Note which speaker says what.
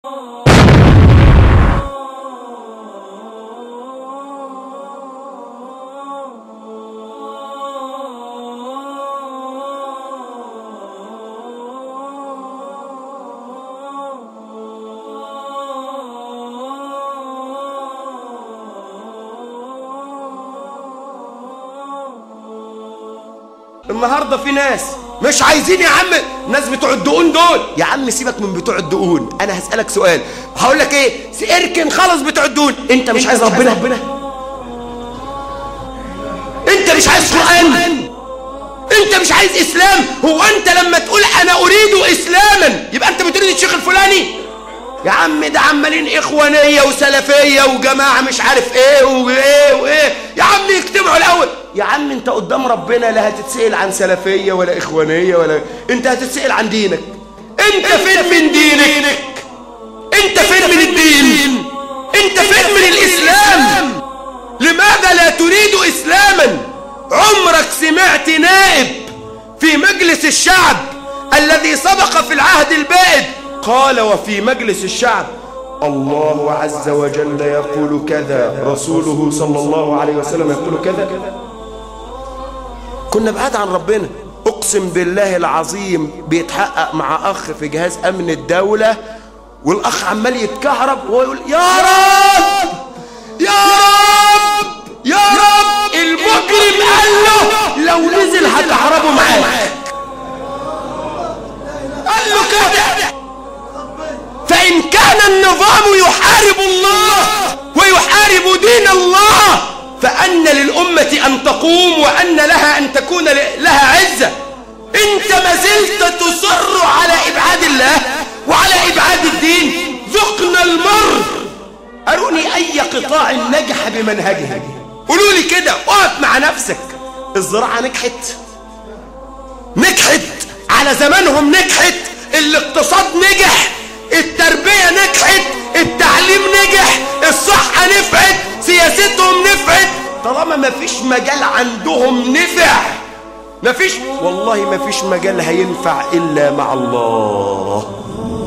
Speaker 1: النهارده في ناس مش عايزين يا عم ناس بتوع الدقون دول يا عم سيبك من بتوع الدقون انا هسألك سؤال هقول لك ايه اركن خلص بتوع الدقون انت مش عايز ربنا ربنا انت مش عايز قرآن انت مش عايز اسلام هو انت لما تقول انا اريد اسلاما يبقى انت بتريد الشيخ الفلاني يا عم ده عمالين اخوانيه وسلفيه وجماعه مش عارف ايه وايه وايه يا عم يجتمعوا الاول يا عم انت قدام ربنا لا هتتسأل عن سلفيه ولا اخوانيه ولا انت هتتسأل عن دينك انت فين من دينك انت فين من الدين انت فين من الاسلام لماذا لا تريد اسلاما عمرك سمعت نائب في مجلس الشعب الذي سبق في العهد البائد قال وفي مجلس الشعب الله عز وجل يقول كذا رسوله صلى الله عليه وسلم يقول كذا كنا بعاد عن ربنا اقسم بالله العظيم بيتحقق مع اخ في جهاز امن الدولة والاخ عمال يتكهرب ويقول يا رب يا رب يا رب المجرم قال له لو نزل هتهربه معاك قال له كده فإن كان النظام يحارب الله ويحارب دين الله فأن للأمة أن تقوم وأن لها أن تكون لها عزة أنت ما زلت تصر على إبعاد الله وعلى إبعاد الدين ذقنا المر أروني أي قطاع نجح بمنهجه قولوا لي كده اقف مع نفسك الزراعة نجحت نجحت على زمانهم نجحت الاقتصاد نجح التربية نجحت التعليم نجح الصحة نفعت سياستهم نفعت طالما ما فيش مجال عندهم نفع ما فيش والله ما فيش مجال هينفع إلا مع الله